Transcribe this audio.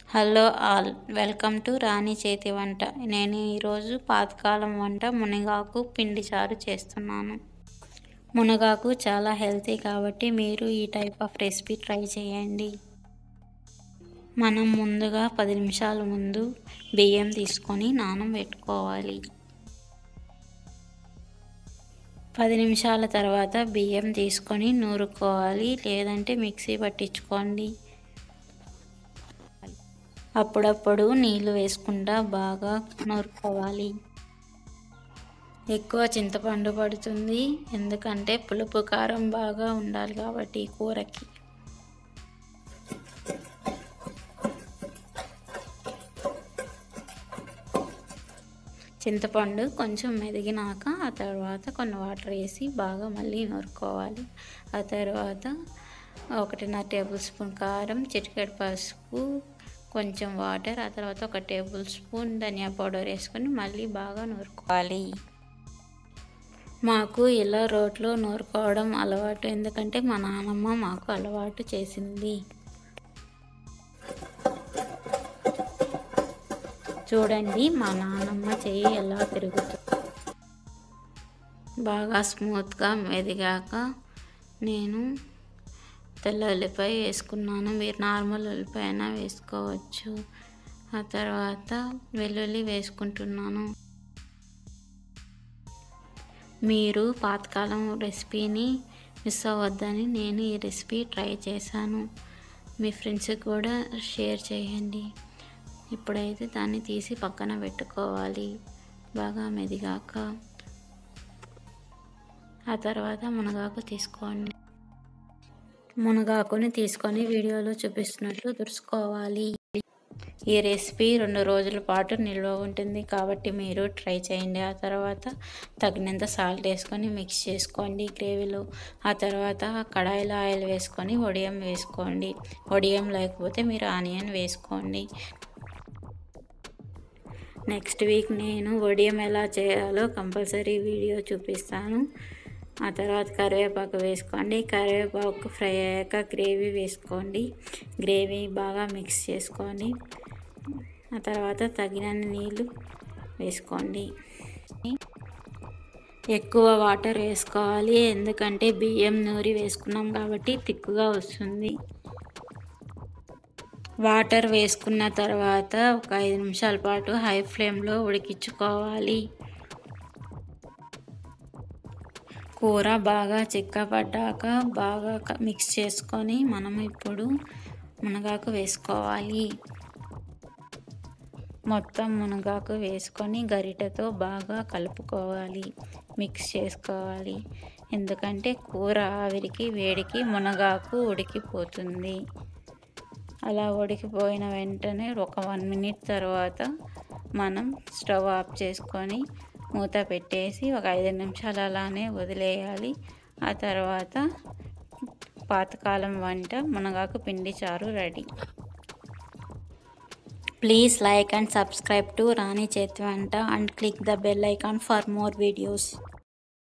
hello all welcome to రాణి చేతి వంట నేను ఈరోజు పాతకాలం వంట మునగాకు పిండి చారు చేస్తున్నాను మునగాకు చాలా హెల్తీ కాబట్టి మీరు ఈ టైప్ ఆఫ్ రెసిపీ ట్రై చేయండి మనం ముందుగా పది నిమిషాల ముందు బియ్యం తీసుకొని నానం పెట్టుకోవాలి పది నిమిషాల తర్వాత బియ్యం తీసుకొని నూరుకోవాలి లేదంటే మిక్సీ పట్టించుకోండి అప్పుడప్పుడు నీళ్ళు వేసుకుంటా బాగా నూరుకోవాలి ఎక్కువ చింతపండు పడుతుంది ఎందుకంటే పులుపు కారం బాగా ఉండాలి కాబట్టి కూరకి చింతపండు కొంచెం మెదిగినాక ఆ తర్వాత కొన్ని వాటర్ వేసి బాగా మళ్ళీ నూరుకోవాలి ఆ తర్వాత ఒకటిన్నర టేబుల్ స్పూన్ కారం చిటికెడు పసుపు కొంచెం వాటర్ ఆ తర్వాత ఒక టేబుల్ స్పూన్ ధనియా పౌడర్ వేసుకొని మళ్ళీ బాగా నూరుకోవాలి మాకు ఇలా రోట్లో నూరుకోవడం అలవాటు ఎందుకంటే మా నాన్నమ్మ మాకు అలవాటు చేసింది చూడండి మా నాన్నమ్మ చెయ్యి ఎలా తిరుగుతుంది బాగా స్మూత్గా మెదిగాక నేను తెల్ల ఉల్లిపాయ వేసుకున్నాను మీరు నార్మల్ ఉల్లిపాయ అయినా వేసుకోవచ్చు ఆ తర్వాత వెల్లుల్లి వేసుకుంటున్నాను మీరు పాతకాలం రెసిపీని మిస్ అవ్వద్దని నేను ఈ రెసిపీ ట్రై చేశాను మీ ఫ్రెండ్స్కి కూడా షేర్ చేయండి ఇప్పుడైతే దాన్ని తీసి పక్కన పెట్టుకోవాలి బాగా మెదిగాక ఆ తర్వాత మునగాకు తీసుకోండి మునగాకుని తీసుకొని వీడియోలో చూపిస్తున్నట్లు తుడుచుకోవాలి ఈ రెసిపీ రెండు రోజుల పాటు నిల్వ ఉంటుంది కాబట్టి మీరు ట్రై చేయండి ఆ తర్వాత తగినంత సాల్ట్ వేసుకొని మిక్స్ చేసుకోండి గ్రేవీలో ఆ తర్వాత కడాయిలో ఆయిల్ వేసుకొని వడియం వేసుకోండి వడియం లేకపోతే మీరు ఆనియన్ వేసుకోండి నెక్స్ట్ వీక్ నేను వడియం ఎలా చేయాలో కంపల్సరీ వీడియో చూపిస్తాను ఆ తర్వాత కరివేపాకు వేసుకోండి కరివేపాకు ఫ్రై అయ్యాక గ్రేవీ వేసుకోండి గ్రేవీ బాగా మిక్స్ చేసుకోండి ఆ తర్వాత తగినన్ని నీళ్ళు వేసుకోండి ఎక్కువ వాటర్ వేసుకోవాలి ఎందుకంటే బియ్యం నూరి వేసుకున్నాం కాబట్టి తిక్కుగా వస్తుంది వాటర్ వేసుకున్న తర్వాత ఒక ఐదు నిమిషాల పాటు హై ఫ్లేమ్లో ఉడికించుకోవాలి కూర బాగా చిక్కపడ్డాక బాగా మిక్స్ చేసుకొని మనం ఇప్పుడు మునగాకు వేసుకోవాలి మొత్తం మునగాకు వేసుకొని గరిటెతో బాగా కలుపుకోవాలి మిక్స్ చేసుకోవాలి ఎందుకంటే కూర ఆవిరికి వేడికి మునగాకు ఉడికిపోతుంది అలా ఉడికిపోయిన వెంటనే ఒక వన్ మినిట్ తర్వాత మనం స్టవ్ ఆఫ్ చేసుకొని మూత పెట్టేసి ఒక ఐదు నిమిషాలు అలానే వదిలేయాలి ఆ తర్వాత పాతకాలం వంట మునగాకు పిండి చారు ready please like and subscribe to రాణి చేతి Vanta and click the bell icon for more videos